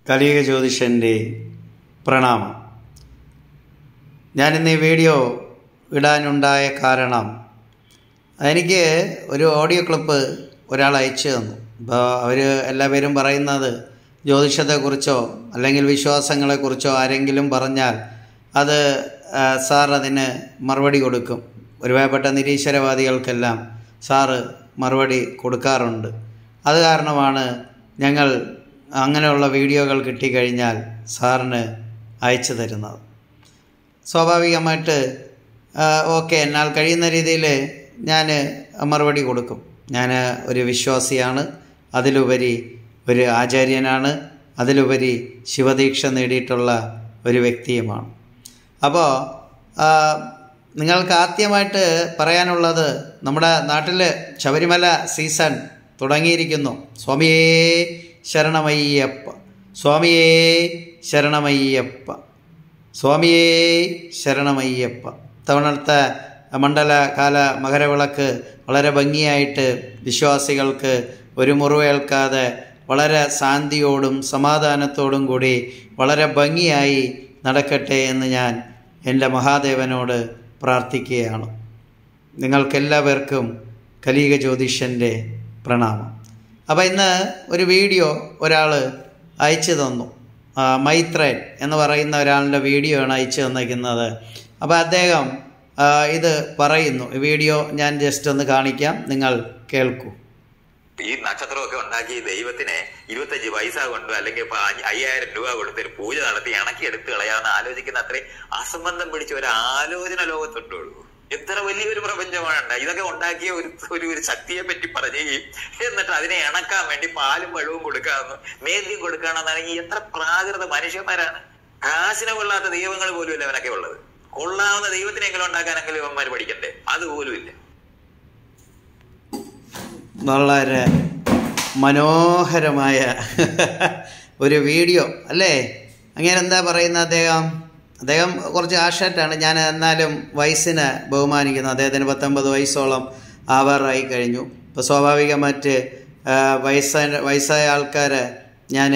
കലിയുഗ ജ്യോതിഷൻ്റെ പ്രണാമം ഞാനിന്ന് ഈ വീഡിയോ ഇടാനുണ്ടായ കാരണം എനിക്ക് ഒരു ഓഡിയോ ക്ലിപ്പ് ഒരാൾ അയച്ചു തന്നു അപ്പോൾ അവർ എല്ലാവരും പറയുന്നത് ജ്യോതിഷത്തെക്കുറിച്ചോ അല്ലെങ്കിൽ വിശ്വാസങ്ങളെക്കുറിച്ചോ ആരെങ്കിലും പറഞ്ഞാൽ അത് ആ, സാർ അതിന് മറുപടി കൊടുക്കും ഒരുപാട് നിരീശ്വരവാദികൾക്കെല്ലാം സാറ് മറുപടി കൊടുക്കാറുണ്ട് അത് കാരണമാണ് ഞങ്ങൾ അങ്ങനെയുള്ള വീഡിയോകൾ കിട്ടിക്കഴിഞ്ഞാൽ സാറിന് അയച്ചു തരുന്നത് സ്വാഭാവികമായിട്ട് ഓക്കെ എന്നാൽ കഴിയുന്ന രീതിയിൽ ഞാൻ മറുപടി കൊടുക്കും ഞാൻ ഒരു വിശ്വാസിയാണ് അതിലുപരി ഒരു ആചാര്യനാണ് അതിലുപരി ശിവദീക്ഷ നേടിയിട്ടുള്ള ഒരു വ്യക്തിയുമാണ് അപ്പോൾ നിങ്ങൾക്ക് ആദ്യമായിട്ട് പറയാനുള്ളത് നമ്മുടെ നാട്ടിൽ ശബരിമല സീസൺ തുടങ്ങിയിരിക്കുന്നു സ്വാമിയേ ശരണമയ്യപ്പ സ്വാമിയേ ശരണമയ്യപ്പ സ്വാമിയേ ശരണമയ്യപ്പ തവണത്തെ മണ്ഡലകാല മകരവിളക്ക് വളരെ ഭംഗിയായിട്ട് വിശ്വാസികൾക്ക് ഒരു മുറിവേൽക്കാതെ വളരെ ശാന്തിയോടും സമാധാനത്തോടും കൂടി വളരെ ഭംഗിയായി നടക്കട്ടെ എന്ന് ഞാൻ എൻ്റെ മഹാദേവനോട് പ്രാർത്ഥിക്കുകയാണ് നിങ്ങൾക്കെല്ലാവർക്കും കലിയുഗ ജ്യോതിഷൻ്റെ പ്രണാമം അപ്പോൾ ഇന്ന് ഒരു വീഡിയോ ഒരാൾ അയച്ചു തന്നു ആ, മൈത്രൻ എന്ന് പറയുന്ന ഒരാളുടെ വീഡിയോ ആണ് അയച്ചു തന്നിരിക്കുന്നത് അപ്പോൾ അദ്ദേഹം ആ, ഇത് പറയുന്നു ഈ വീഡിയോ ഞാൻ ജസ്റ്റ് ഒന്ന് കാണിക്കാം നിങ്ങൾ കേൾക്കൂ ഈ നക്ഷത്രമൊക്കെ ഉണ്ടാക്കി ദൈവത്തിന് ഇരുപത്തഞ്ച് പൈസ കൊണ്ടോ അല്ലെങ്കിൽ ഇപ്പൊ അഞ്ഞ- അയ്യായിരം രൂപ കൊടുത്ത് ഒരു പൂജ നടത്തി ഇണക്കി എടുത്ത് കളയാമെന്ന് ആലോചിക്കുന്ന അത്രയും അസംബന്ധം പിടിച്ച ഒരു ആലോചന ലോകത്തുണ്ടുള്ളൂ എത്ര വലിയൊരു പ്രപഞ്ചമാണ് ഇതൊക്കെ ഉണ്ടാക്കിയ ഒരു ഒരു ഒരു ശക്തിയെ പറ്റി പറയുകയും എന്നിട്ട് അതിനെ ഇണക്കാൻ വേണ്ടി പാലും വെള്ളവും കൊടുക്കാമെന്ന് മേദ്യം കൊടുക്കുകയാണെന്നാണെങ്കിൽ എത്ര പ്രാകൃത മനുഷ്യന്മാരാണ് കാശിനെ കൊള്ളാത്ത ദൈവങ്ങൾ പോലും ഇല്ല അവനൊക്കെ ഉള്ളത് കൊള്ളാവുന്ന ദൈവത്തിനെങ്കിലും ഉണ്ടാക്കാനെങ്കിലും ഇവന്മാർ പഠിക്കണ്ടേ അതുപോലും ഇല്ല വളരെ മനോഹരമായ ഒരു വീഡിയോ അല്ലേ അങ്ങനെ എന്താ പറയുന്നത് അദ്ദേഹം അദ്ദേഹം കുറച്ച് ആഷാറ്റാണ് ഞാൻ എന്നാലും വയസ്സിനെ ബഹുമാനിക്കുന്നു അദ്ദേഹത്തിന് പത്തൊമ്പത് വയസ്സോളം ആവാറായി കഴിഞ്ഞു ഇപ്പോൾ സ്വാഭാവികമായിട്ട് ആ, വയസ്സായ വയസ്സായ ആൾക്കാരെ ഞാൻ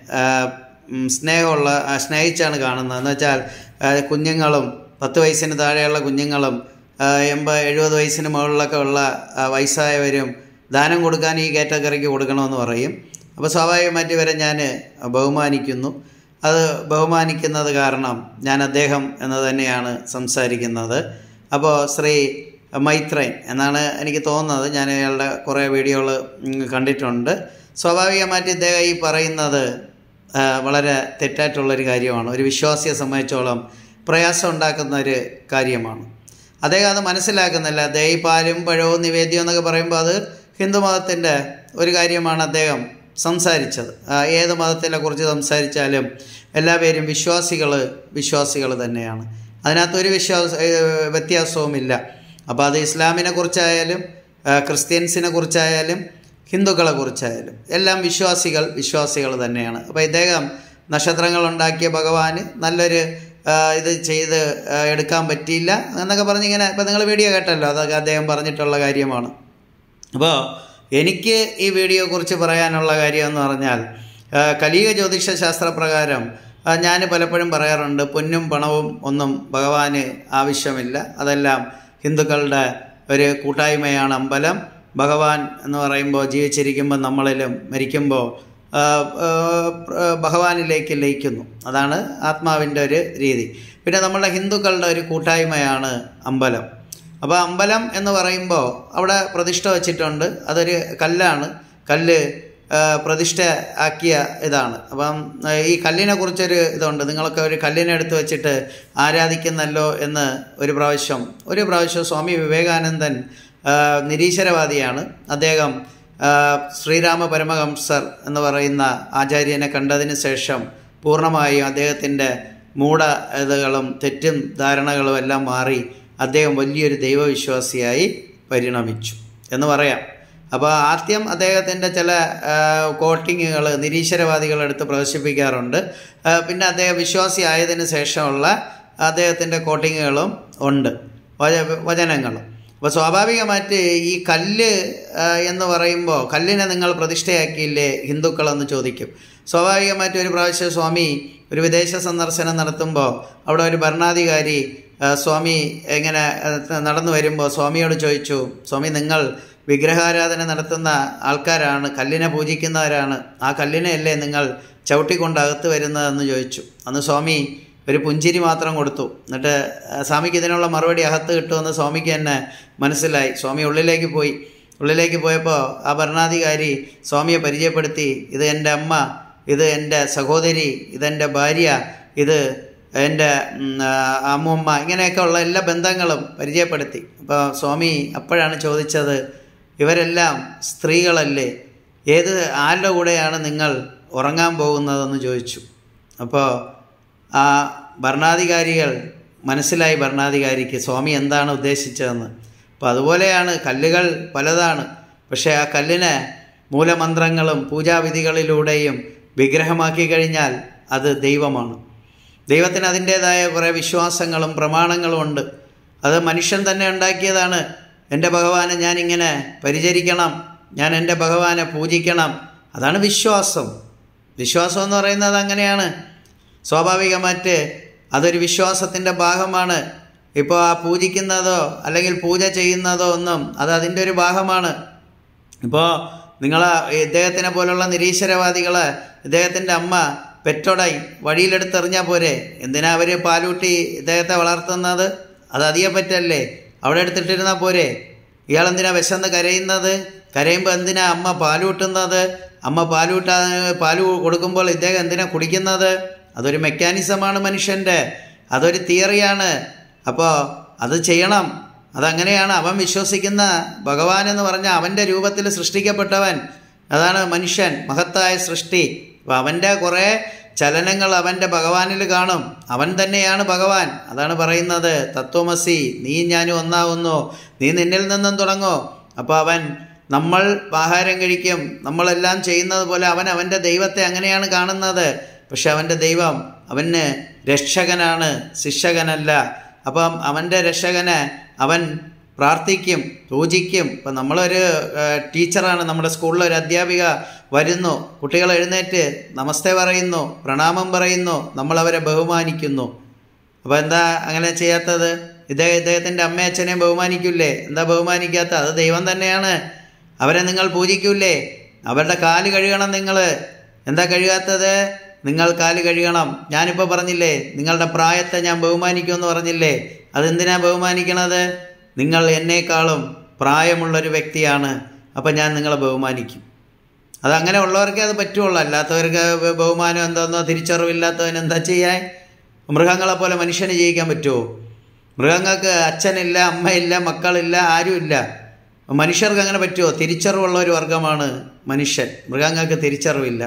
സ്നേഹമുള്ള ആ, സ്നേഹിച്ചാണ് കാണുന്നത് എന്ന് വെച്ചാൽ ആ, കുഞ്ഞുങ്ങളും പത്ത് വയസ്സിന് താഴെയുള്ള കുഞ്ഞുങ്ങളും ആ, എൺപത് എഴുപത് വയസ്സിന് മുകളിലൊക്കെ ഉള്ള ആ, വയസ്സായവരും ദാനം കൊടുക്കാൻ ഈ കാറ്റഗറിക്ക് കൊടുക്കണമെന്ന് പറയും അപ്പോൾ സ്വാഭാവികമായിട്ട് ഇവരെ ഞാൻ ബഹുമാനിക്കുന്നു അത് ബഹുമാനിക്കുന്നത് കാരണം ഞാൻ അദ്ദേഹം എന്ന് തന്നെയാണ് സംസാരിക്കുന്നത് അപ്പോൾ ശ്രീ മൈത്രൻ എന്നാണ് എനിക്ക് തോന്നുന്നത് ഞാൻ അയാളുടെ കുറേ വീഡിയോകൾ കണ്ടിട്ടുണ്ട് സ്വാഭാവികമായിട്ട് ഇദ്ദേഹം ഈ പറയുന്നത് ആ, വളരെ തെറ്റായിട്ടുള്ളൊരു കാര്യമാണ് ഒരു വിശ്വാസിയെ സംബന്ധിച്ചോളം പ്രയാസം ഉണ്ടാക്കുന്ന ഒരു കാര്യമാണ് അദ്ദേഹം അത് മനസ്സിലാക്കുന്നില്ല അദ്ദേഹം ഈ പാലും പഴവും നിവേദ്യം എന്നൊക്കെ പറയുമ്പോൾ അത് ഹിന്ദു മതത്തിൻ്റെ ഒരു കാര്യമാണ് അദ്ദേഹം സംസാരിച്ചത് ആ, ഏത് മതത്തിനെ കുറിച്ച് സംസാരിച്ചാലും എല്ലാവരും വിശ്വാസികൾ വിശ്വാസികൾ തന്നെയാണ് അതിനകത്തൊരു വിശ്വാസ ഏഹ് വ്യത്യാസവുമില്ല അപ്പോൾ അത് ഇസ്ലാമിനെ കുറിച്ചായാലും ആ, ക്രിസ്ത്യൻസിനെ കുറിച്ചായാലും ഹിന്ദുക്കളെ കുറിച്ചായാലും എല്ലാം വിശ്വാസികൾ വിശ്വാസികൾ തന്നെയാണ് അപ്പോൾ ഇദ്ദേഹം നക്ഷത്രങ്ങൾ ഉണ്ടാക്കിയ ഭഗവാന് നല്ലൊരു ആ, ഇത് ചെയ്ത് ആ, എടുക്കാൻ പറ്റിയില്ല എന്നൊക്കെ പറഞ്ഞ് ഇങ്ങനെ ഇപ്പം നിങ്ങൾ വീഡിയോ കേട്ടല്ലോ അതൊക്കെ അദ്ദേഹം പറഞ്ഞിട്ടുള്ള കാര്യമാണ് അപ്പോൾ എനിക്ക് ഈ വീഡിയോയെക്കുറിച്ച് പറയാനുള്ള കാര്യം എന്ന് പറഞ്ഞാൽ ആ, കലിയുഗ ജ്യോതിഷ ശാസ്ത്രപ്രകാരം ഞാൻ പലപ്പോഴും പറയാറുണ്ട് പൊന്നും പണവും ഒന്നും ഭഗവാന് ആവശ്യമില്ല അതെല്ലാം ഹിന്ദുക്കളുടെ ഒരു കൂട്ടായ്മയാണ് അമ്പലം ഭഗവാൻ എന്ന് പറയുമ്പോൾ ജീവിച്ചിരിക്കുമ്പോൾ നമ്മളിലും മരിക്കുമ്പോൾ ആ, ആ, പ്ര- ഭഗവാനിലേക്ക് ലയിക്കുന്നു അതാണ് ആത്മാവിൻ്റെ ഒരു രീതി പിന്നെ നമ്മളുടെ ഹിന്ദുക്കളുടെ ഒരു കൂട്ടായ്മയാണ് അമ്പലം അപ്പോൾ അമ്പലം എന്ന് പറയുമ്പോൾ അവിടെ പ്രതിഷ്ഠ വച്ചിട്ടുണ്ട് അതൊരു കല്ലാണ് കല്ല് ആ, പ്രതിഷ്ഠ ആക്കിയ ഇതാണ് അപ്പം ആ, ഈ കല്ലിനെ കുറിച്ചൊരു ഇതുണ്ട് നിങ്ങളൊക്കെ ഒരു കല്ലിനെ എടുത്ത് വെച്ചിട്ട് ആരാധിക്കുന്നല്ലോ എന്ന് ഒരു പ്രാവശ്യം ഒരു പ്രാവശ്യം സ്വാമി വിവേകാനന്ദൻ ആ, നിരീശ്വരവാദിയാണ് അദ്ദേഹം ആ, ശ്രീരാമ പരമഹംസർ എന്ന് പറയുന്ന ആചാര്യനെ കണ്ടതിന് ശേഷം പൂർണ്ണമായും അദ്ദേഹത്തിൻ്റെ മൂഢ ഇതുകളും തെറ്റും ധാരണകളും എല്ലാം മാറി അദ്ദേഹം വലിയൊരു ദൈവവിശ്വാസിയായി പരിണമിച്ചു എന്ന് പറയാം അപ്പോൾ ആദ്യം അദ്ദേഹത്തിൻ്റെ ചില കോട്ടിങ്ങുകൾ നിരീശ്വരവാദികളെടുത്ത് പ്രദർശിപ്പിക്കാറുണ്ട് ആ, പിന്നെ അദ്ദേഹം വിശ്വാസി ആയതിനു ശേഷമുള്ള അദ്ദേഹത്തിൻ്റെ കോട്ടിങ്ങുകളും ഉണ്ട് വച വചനങ്ങളും അപ്പോൾ സ്വാഭാവികമായിട്ട് ഈ കല്ല് ആ, എന്ന് പറയുമ്പോൾ കല്ലിനെ നിങ്ങൾ പ്രതിഷ്ഠയാക്കിയില്ലേ ഹിന്ദുക്കളെന്ന് ചോദിക്കും സ്വാഭാവികമായിട്ട് ഒരു പ്രാവശ്യം സ്വാമി ഒരു വിദേശ സന്ദർശനം നടത്തുമ്പോൾ അവിടെ ഒരു ഭരണാധികാരി ആ, സ്വാമി എങ്ങനെ ആ, നടന്നു വരുമ്പോൾ സ്വാമിയോട് ചോദിച്ചു സ്വാമി നിങ്ങൾ വിഗ്രഹാരാധന നടത്തുന്ന ആൾക്കാരാണ് കല്ലിനെ പൂജിക്കുന്നവരാണ് ആ കല്ലിനെയല്ലേ നിങ്ങൾ ചവിട്ടിക്കൊണ്ട് അകത്ത് വരുന്നതെന്ന് ചോദിച്ചു അന്ന് സ്വാമി ഒരു പുഞ്ചിരി മാത്രം കൊടുത്തു എന്നിട്ട് ആ, സ്വാമിക്ക് ഇതിനുള്ള മറുപടി അകത്ത് കിട്ടുമെന്ന് സ്വാമിക്ക് തന്നെ മനസ്സിലായി സ്വാമി ഉള്ളിലേക്ക് പോയി ഉള്ളിലേക്ക് പോയപ്പോൾ ആ ഭരണാധികാരി സ്വാമിയെ പരിചയപ്പെടുത്തി ഇത് എൻ്റെ അമ്മ ഇത് എൻ്റെ സഹോദരി ഇതെൻ്റെ ഭാര്യ ഇത് എൻ്റെ ഉം, ആ, അമ്മൂമ്മ ഇങ്ങനെയൊക്കെ ഉള്ള എല്ലാ ബന്ധങ്ങളും പരിചയപ്പെടുത്തി അപ്പോൾ സ്വാമി അപ്പോഴാണ് ചോദിച്ചത് ഇവരെല്ലാം സ്ത്രീകളല്ലേ ഏത് ആരുടെ കൂടെയാണ് നിങ്ങൾ ഉറങ്ങാൻ പോകുന്നതെന്ന് ചോദിച്ചു അപ്പോൾ ആ ഭരണാധികാരികൾ മനസ്സിലായി ഭരണാധികാരിക്ക് സ്വാമി എന്താണ് ഉദ്ദേശിച്ചതെന്ന് അപ്പോൾ അതുപോലെയാണ് കല്ലുകൾ പലതാണ് പക്ഷേ ആ കല്ലിനെ മൂലമന്ത്രങ്ങളും പൂജാവിധികളിലൂടെയും വിഗ്രഹമാക്കി കഴിഞ്ഞാൽ അത് ദൈവമാണ് ദൈവത്തിന് അതിൻ്റേതായ കുറേ വിശ്വാസങ്ങളും പ്രമാണങ്ങളും ഉണ്ട് അത് മനുഷ്യൻ തന്നെ ഉണ്ടാക്കിയതാണ് എൻ്റെ ഭഗവാനെ ഞാനിങ്ങനെ പരിചരിക്കണം ഞാൻ എൻ്റെ ഭഗവാനെ പൂജിക്കണം അതാണ് വിശ്വാസം വിശ്വാസം എന്ന് പറയുന്നത് അങ്ങനെയാണ് സ്വാഭാവികമായിട്ട് അതൊരു വിശ്വാസത്തിൻ്റെ ഭാഗമാണ് ഇപ്പോൾ ആ പൂജിക്കുന്നതോ അല്ലെങ്കിൽ പൂജ ചെയ്യുന്നതോ ഒന്നും അത് അതിൻ്റെ ഒരു ഭാഗമാണ് ഇപ്പോൾ നിങ്ങൾ ഇദ്ദേഹത്തിനെ പോലുള്ള നിരീശ്വരവാദികൾ ഇദ്ദേഹത്തിൻ്റെ അമ്മ പെറ്റോടായി വഴിയിലെടുത്തെറിഞ്ഞാൽ പോരെ എന്തിനാ അവർ പാലൂട്ടി ഇദ്ദേഹത്തെ വളർത്തുന്നത് അത് അധികം പറ്റല്ലേ അവിടെ എടുത്തിട്ടിരുന്നാൽ പോരെ ഇയാളെന്തിനാ വിശന്ന് കരയുന്നത് കരയുമ്പോൾ എന്തിനാ അമ്മ പാലൂട്ടുന്നത് അമ്മ പാലൂട്ടാ പാല് കൊടുക്കുമ്പോൾ ഇദ്ദേഹം എന്തിനാ കുടിക്കുന്നത് അതൊരു മെക്കാനിസമാണ് മനുഷ്യൻ്റെ അതൊരു തിയറിയാണ് അപ്പോൾ അത് ചെയ്യണം അതങ്ങനെയാണ് അവൻ വിശ്വസിക്കുന്ന ഭഗവാൻ എന്ന് പറഞ്ഞാൽ അവൻ്റെ രൂപത്തിൽ സൃഷ്ടിക്കപ്പെട്ടവൻ അതാണ് മനുഷ്യൻ മഹത്തായ സൃഷ്ടി അപ്പോൾ അവൻ്റെ കുറേ ചലനങ്ങൾ അവൻ്റെ ഭഗവാനിൽ കാണും അവൻ തന്നെയാണ് ഭഗവാൻ അതാണ് പറയുന്നത് തത്വമസി നീ ഞാനും ഒന്നാവുന്നു നീ നിന്നിൽ നിന്നും തുടങ്ങോ അപ്പോൾ അവൻ നമ്മൾ ആഹാരം കഴിക്കും നമ്മളെല്ലാം ചെയ്യുന്നത് പോലെ അവൻ അവൻ്റെ ദൈവത്തെ അങ്ങനെയാണ് കാണുന്നത് പക്ഷെ അവൻ്റെ ദൈവം അവന് രക്ഷകനാണ് ശിക്ഷകനല്ല അപ്പം അവൻ്റെ രക്ഷകനെ അവൻ പ്രാർത്ഥിക്കും പൂജിക്കും ഇപ്പം നമ്മളൊരു ഏഹ്, ടീച്ചറാണ് നമ്മുടെ സ്കൂളിൽ ഒരു അധ്യാപിക വരുന്നു കുട്ടികൾ എഴുന്നേറ്റ് നമസ്തേ പറയുന്നു പ്രണാമം പറയുന്നു നമ്മൾ അവരെ ബഹുമാനിക്കുന്നു അപ്പോൾ എന്താ അങ്ങനെ ചെയ്യാത്തത് ഇദ്ദേഹം ഇദ്ദേഹത്തിൻ്റെ അമ്മയും അച്ഛനെയും ബഹുമാനിക്കൂലേ എന്താ ബഹുമാനിക്കാത്ത അത് ദൈവം തന്നെയാണ് അവരെ നിങ്ങൾ പൂജിക്കൂലേ അവരുടെ കാല് കഴുകണം നിങ്ങൾ എന്താ കഴുകാത്തത് നിങ്ങൾ കാല് കഴുകണം ഞാനിപ്പോൾ പറഞ്ഞില്ലേ നിങ്ങളുടെ പ്രായത്തെ ഞാൻ ബഹുമാനിക്കുമെന്ന് പറഞ്ഞില്ലേ അതെന്തിനാ ബഹുമാനിക്കണത് നിങ്ങൾ എന്നേക്കാളും പ്രായമുള്ളൊരു വ്യക്തിയാണ് അപ്പം ഞാൻ നിങ്ങളെ ബഹുമാനിക്കും അത് അങ്ങനെ ഉള്ളവർക്കേ അത് പറ്റുള്ളൂ അല്ലാത്തവർക്ക് ബ- ബഹുമാനം എന്തോന്നോ തിരിച്ചറിവില്ലാത്തവൻ എന്താ ചെയ്യാൻ മൃഗങ്ങളെ പോലെ മനുഷ്യന് ജീവിക്കാൻ പറ്റുമോ മൃഗങ്ങൾക്ക് അച്ഛനില്ല അമ്മയില്ല മക്കളില്ല ആരുമില്ല മനുഷ്യർക്ക് അങ്ങനെ പറ്റുമോ തിരിച്ചറിവുള്ള ഒരു വർഗമാണ് മനുഷ്യൻ മൃഗങ്ങൾക്ക് തിരിച്ചറിവില്ല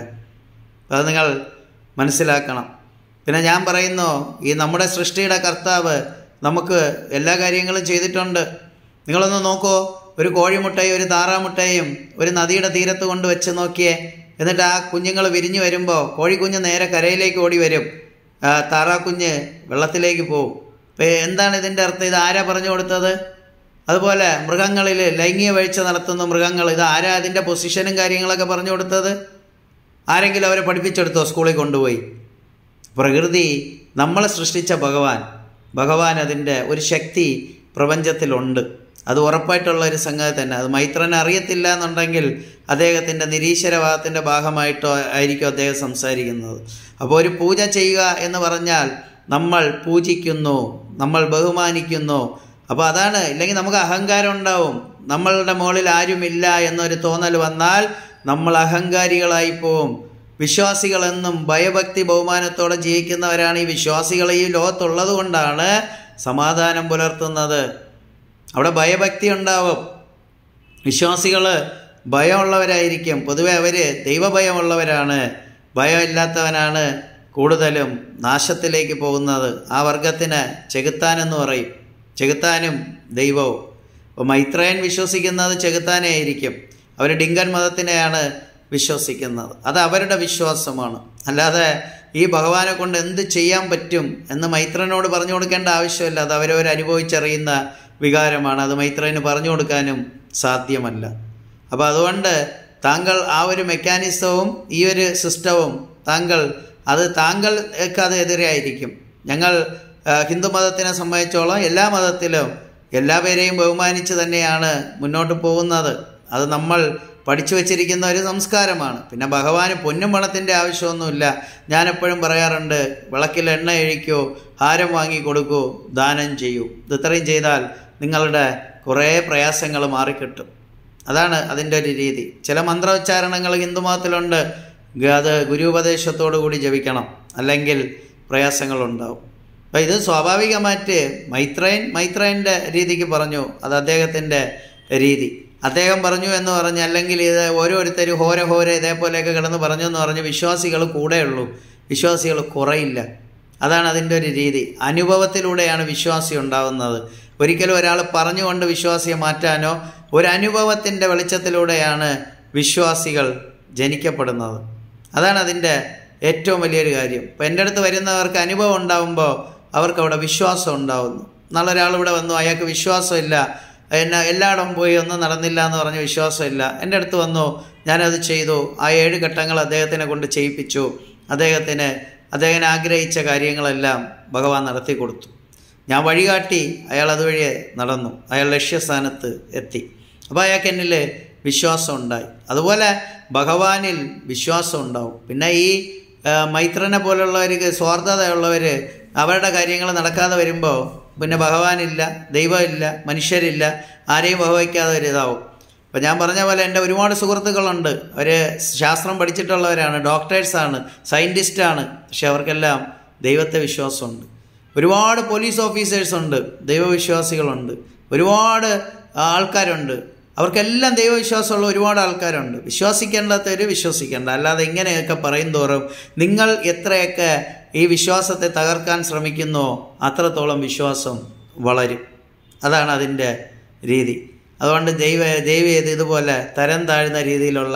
അത് നിങ്ങൾ മനസ്സിലാക്കണം പിന്നെ ഞാൻ പറയുന്നു ഈ നമ്മുടെ സൃഷ്ടിയുടെ കർത്താവ് നമുക്ക് എല്ലാ കാര്യങ്ങളും ചെയ്തിട്ടുണ്ട് നിങ്ങളൊന്ന് നോക്കൂ ഒരു കോഴിമുട്ടയും ഒരു താറാമുട്ടയും ഒരു നദിയുടെ തീരത്ത് കൊണ്ട് വെച്ച് നോക്കിയേ എന്നിട്ട് ആ കുഞ്ഞുങ്ങൾ വിരിഞ്ഞു വരുമ്പോൾ കോഴിക്കുഞ്ഞ് നേരെ കരയിലേക്ക് ഓടി വരും ആ, താറാക്കുഞ്ഞ് വെള്ളത്തിലേക്ക് പോകും ഇപ്പം എന്താണ് ഇതിൻ്റെ അർത്ഥം ഇത് ആരാ പറഞ്ഞു കൊടുത്തത് അതുപോലെ മൃഗങ്ങളിൽ ലൈംഗിക വീഴ്ച നടത്തുന്ന മൃഗങ്ങൾ ഇത് ആരാ അതിൻ്റെ പൊസിഷനും കാര്യങ്ങളൊക്കെ പറഞ്ഞു കൊടുത്തത് ആരെങ്കിലും അവരെ പഠിപ്പിച്ചെടുത്തോ സ്കൂളിൽ കൊണ്ടുപോയി പ്രകൃതി നമ്മളെ സൃഷ്ടിച്ച ഭഗവാൻ ഭഗവാൻ അതിൻ്റെ ഒരു ശക്തി പ്രപഞ്ചത്തിലുണ്ട് അത് ഉറപ്പായിട്ടുള്ള ഒരു സംഗതി തന്നെ അത് മൈത്രനെ അറിയത്തില്ല എന്നുണ്ടെങ്കിൽ അദ്ദേഹത്തിൻ്റെ നിരീശ്വരവാദത്തിൻ്റെ ഭാഗമായിട്ടോ ആയിരിക്കും അദ്ദേഹം സംസാരിക്കുന്നത് അപ്പോൾ ഒരു പൂജ ചെയ്യുക എന്ന് പറഞ്ഞാൽ നമ്മൾ പൂജിക്കുന്നു നമ്മൾ ബഹുമാനിക്കുന്നു അപ്പോൾ അതാണ് ഇല്ലെങ്കിൽ നമുക്ക് അഹങ്കാരം ഉണ്ടാവും നമ്മളുടെ മുകളിൽ ആരുമില്ല എന്നൊരു തോന്നൽ വന്നാൽ നമ്മൾ അഹങ്കാരികളായി പോവും വിശ്വാസികളെന്നും ഭയഭക്തി ബഹുമാനത്തോടെ ജീവിക്കുന്നവരാണ് ഈ വിശ്വാസികൾ ഈ ലോകത്തുള്ളത് കൊണ്ടാണ് സമാധാനം പുലർത്തുന്നത് അവിടെ ഭയഭക്തി ഉണ്ടാവും വിശ്വാസികൾ ഭയമുള്ളവരായിരിക്കും പൊതുവെ അവർ ദൈവഭയമുള്ളവരാണ് ഭയമില്ലാത്തവനാണ് കൂടുതലും നാശത്തിലേക്ക് പോകുന്നത് ആ വർഗത്തിന് ചെകുത്താൻ എന്ന് പറയും ചെകുത്താനും ദൈവവും അപ്പോൾ മൈത്രേയൻ വിശ്വസിക്കുന്നത് ചെകുത്താനെ ആയിരിക്കും അവർ ഡിങ്കൻ മതത്തിനെയാണ് വിശ്വസിക്കുന്നത് അത് അവരുടെ വിശ്വാസമാണ് അല്ലാതെ ഈ ഭഗവാനെ കൊണ്ട് എന്ത് ചെയ്യാൻ പറ്റും എന്ന് മൈത്രനോട് പറഞ്ഞു കൊടുക്കേണ്ട ആവശ്യമില്ല അത് അവരവർ അനുഭവിച്ചറിയുന്ന വികാരമാണ് അത് മൈത്രന് പറഞ്ഞു കൊടുക്കാനും സാധ്യമല്ല അപ്പോൾ അതുകൊണ്ട് താങ്കൾ ആ ഒരു മെക്കാനിസവും ഈ ഒരു സിസ്റ്റവും താങ്കൾ അത് താങ്കൾക്ക് അത് എതിരായിരിക്കും ഞങ്ങൾ ആ, ഹിന്ദു മതത്തിനെ സംബന്ധിച്ചോളം എല്ലാ മതത്തിലും എല്ലാ പേരെയും ബഹുമാനിച്ച് തന്നെയാണ് മുന്നോട്ട് പോകുന്നത് അത് നമ്മൾ പഠിച്ചു വച്ചിരിക്കുന്ന ഒരു സംസ്കാരമാണ് പിന്നെ ഭഗവാന് പൊന്നും പണത്തിൻ്റെ ആവശ്യമൊന്നുമില്ല ഞാൻ എപ്പോഴും പറയാറുണ്ട് വിളക്കിൽ എണ്ണ കഴിക്കൂ ഹാരം വാങ്ങി കൊടുക്കൂ ദാനം ചെയ്യൂ ഇത് ഇത്രയും ചെയ്താൽ നിങ്ങളുടെ കുറേ പ്രയാസങ്ങൾ മാറിക്കിട്ടും അതാണ് അതിൻ്റെ ഒരു രീതി ചില മന്ത്രോച്ചാരണങ്ങൾ ഹിന്ദുമതത്തിലുണ്ട് ഗ- അത് ഗുരുപദേശത്തോടു കൂടി ജപിക്കണം അല്ലെങ്കിൽ പ്രയാസങ്ങളുണ്ടാവും അപ്പം ഇത് സ്വാഭാവികമായിട്ട് മൈത്രേയൻ മൈത്രേയൻ്റെ രീതിക്ക് പറഞ്ഞു അത് അദ്ദേഹത്തിൻ്റെ രീതി അദ്ദേഹം പറഞ്ഞു എന്ന് പറഞ്ഞ് അല്ലെങ്കിൽ ഇത് ഓരോരുത്തരും ഹോര ഹോര ഇതേപോലെയൊക്കെ കിടന്ന് പറഞ്ഞു എന്ന് പറഞ്ഞ് വിശ്വാസികൾ കൂടെയുള്ളൂ വിശ്വാസികൾ കുറയില്ല അതാണ് അതിൻ്റെ ഒരു രീതി അനുഭവത്തിലൂടെയാണ് വിശ്വാസി ഉണ്ടാവുന്നത് ഒരിക്കലും ഒരാൾ പറഞ്ഞുകൊണ്ട് വിശ്വാസിയെ മാറ്റാനോ ഒരു അനുഭവത്തിൻ്റെ വെളിച്ചത്തിലൂടെയാണ് വിശ്വാസികൾ ജനിക്കപ്പെടുന്നത് അതാണ് അതിൻ്റെ ഏറ്റവും വലിയൊരു കാര്യം ഇപ്പം എൻ്റെ അടുത്ത് വരുന്നവർക്ക് അനുഭവം ഉണ്ടാകുമ്പോൾ അവർക്ക് അവിടെ വിശ്വാസം ഉണ്ടാവുന്നു നാളെ ഒരാൾ ഇവിടെ വന്നു അയാൾക്ക് വിശ്വാസമില്ല എന്നെ എല്ലായിടം പോയി ഒന്നും നടന്നില്ല എന്ന് പറഞ്ഞ് വിശ്വാസമില്ല എൻ്റെ അടുത്ത് വന്നു ഞാനത് ചെയ്തു ആ ഏഴ് ഘട്ടങ്ങൾ അദ്ദേഹത്തിനെ കൊണ്ട് ചെയ്യിപ്പിച്ചു അദ്ദേഹത്തിന് അദ്ദേഹം ആഗ്രഹിച്ച കാര്യങ്ങളെല്ലാം ഭഗവാൻ നടത്തി കൊടുത്തു ഞാൻ വഴികാട്ടി അയാൾ അതുവഴി നടന്നു അയാൾ ലക്ഷ്യസ്ഥാനത്ത് എത്തി അപ്പോൾ അയാൾക്ക് എന്നിൽ വിശ്വാസം ഉണ്ടായി അതുപോലെ ഭഗവാനിൽ വിശ്വാസം ഉണ്ടാവും പിന്നെ ഈ ആ, മൈത്രനെ പോലുള്ളവർക്ക് സ്വാർത്ഥതയുള്ളവർ അവരുടെ കാര്യങ്ങൾ നടക്കാതെ വരുമ്പോൾ പിന്നെ ഭഗവാനില്ല ദൈവമില്ല മനുഷ്യരില്ല ആരെയും വകവയ്ക്കാതെ ഒരു ഇതാവും അപ്പം ഞാൻ പറഞ്ഞ പോലെ എൻ്റെ ഒരുപാട് സുഹൃത്തുക്കളുണ്ട് അവർ ശാസ്ത്രം പഠിച്ചിട്ടുള്ളവരാണ് ഡോക്ടേഴ്സാണ് സയൻറ്റിസ്റ്റാണ് പക്ഷെ അവർക്കെല്ലാം ദൈവത്തെ വിശ്വാസമുണ്ട് ഒരുപാട് പോലീസ് ഓഫീസേഴ്സ് ഉണ്ട് ദൈവവിശ്വാസികളുണ്ട് ഒരുപാട് ആൾക്കാരുണ്ട് അവർക്കെല്ലാം ദൈവവിശ്വാസമുള്ള ഒരുപാട് ആൾക്കാരുണ്ട് വിശ്വസിക്കേണ്ടാത്തവർ വിശ്വസിക്കേണ്ട അല്ലാതെ ഇങ്ങനെയൊക്കെ പറയും തോറും നിങ്ങൾ എത്രയൊക്കെ ഈ വിശ്വാസത്തെ തകർക്കാൻ ശ്രമിക്കുന്നുവോ അത്രത്തോളം വിശ്വാസം വളരും അതാണ് അതിൻ്റെ രീതി അതുകൊണ്ട് ദൈവ ദൈവം ചെയ്ത് ഇതുപോലെ തരം താഴ്ന്ന രീതിയിലുള്ള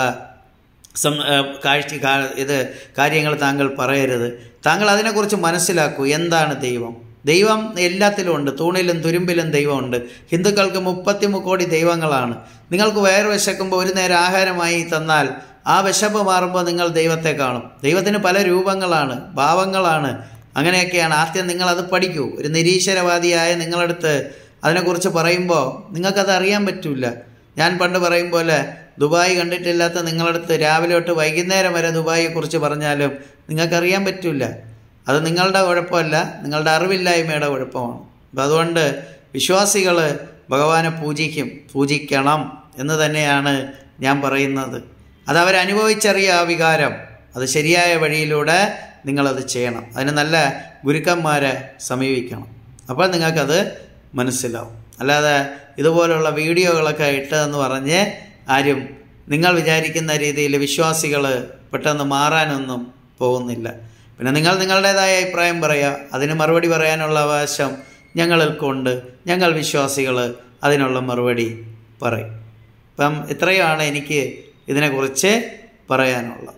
സം ആ, കാഴ്ച കാ- ഇത് കാര്യങ്ങൾ താങ്കൾ പറയരുത് താങ്കൾ അതിനെക്കുറിച്ച് മനസ്സിലാക്കൂ എന്താണ് ദൈവം ദൈവം എല്ലാത്തിലും ഉണ്ട് തൂണിലും തുരുമ്പിലും ദൈവമുണ്ട് ഹിന്ദുക്കൾക്ക് മുപ്പത്തി കോടി ദൈവങ്ങളാണ് നിങ്ങൾക്ക് വയറ് വിശക്കുമ്പോൾ ഒരു നേരം ആഹാരമായി തന്നാൽ ആ വിശപ്പ് മാറുമ്പോൾ നിങ്ങൾ ദൈവത്തെ കാണും ദൈവത്തിന് പല രൂപങ്ങളാണ് ഭാവങ്ങളാണ് അങ്ങനെയൊക്കെയാണ് ആദ്യം നിങ്ങളത് പഠിക്കൂ ഒരു നിരീശ്വരവാദിയായ നിങ്ങളടുത്ത് അതിനെക്കുറിച്ച് പറയുമ്പോൾ നിങ്ങൾക്കത് അറിയാൻ പറ്റില്ല ഞാൻ പണ്ട് പറയും പോലെ ദുബായ് കണ്ടിട്ടില്ലാത്ത നിങ്ങളടുത്ത് രാവിലെ തൊട്ട് വൈകുന്നേരം വരെ ദുബായിയെക്കുറിച്ച് പറഞ്ഞാലും നിങ്ങൾക്കറിയാൻ പറ്റില്ല അത് നിങ്ങളുടെ കുഴപ്പമല്ല നിങ്ങളുടെ അറിവില്ലായ്മയുടെ കുഴപ്പമാണ് അപ്പം അതുകൊണ്ട് വിശ്വാസികൾ ഭഗവാനെ പൂജിക്കും പൂജിക്കണം എന്ന് തന്നെയാണ് ഞാൻ പറയുന്നത് അത് അവരനുഭവിച്ചറിയ ആ വികാരം അത് ശരിയായ വഴിയിലൂടെ നിങ്ങളത് ചെയ്യണം അതിന് നല്ല ഗുരുക്കന്മാരെ സമീപിക്കണം അപ്പോൾ നിങ്ങൾക്കത് മനസ്സിലാവും അല്ലാതെ ഇതുപോലുള്ള വീഡിയോകളൊക്കെ ഇട്ടതെന്ന് പറഞ്ഞ് ആരും നിങ്ങൾ വിചാരിക്കുന്ന രീതിയിൽ വിശ്വാസികൾ പെട്ടെന്ന് മാറാനൊന്നും പോകുന്നില്ല പിന്നെ നിങ്ങൾ നിങ്ങളുടേതായ അഭിപ്രായം പറയുക അതിന് മറുപടി പറയാനുള്ള അവകാശം ഞങ്ങൾക്കുണ്ട് ഞങ്ങൾ വിശ്വാസികൾ അതിനുള്ള മറുപടി പറയും അപ്പം ഇത്രയുമാണ് എനിക്ക് ഇതിനെക്കുറിച്ച് പറയാനുള്ളത്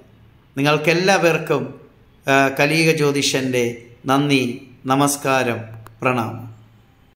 നിങ്ങൾക്കെല്ലാവർക്കും ആ, കലിയുഗ ജ്യോതിഷൻ്റെ നന്ദി നമസ്കാരം പ്രണാമം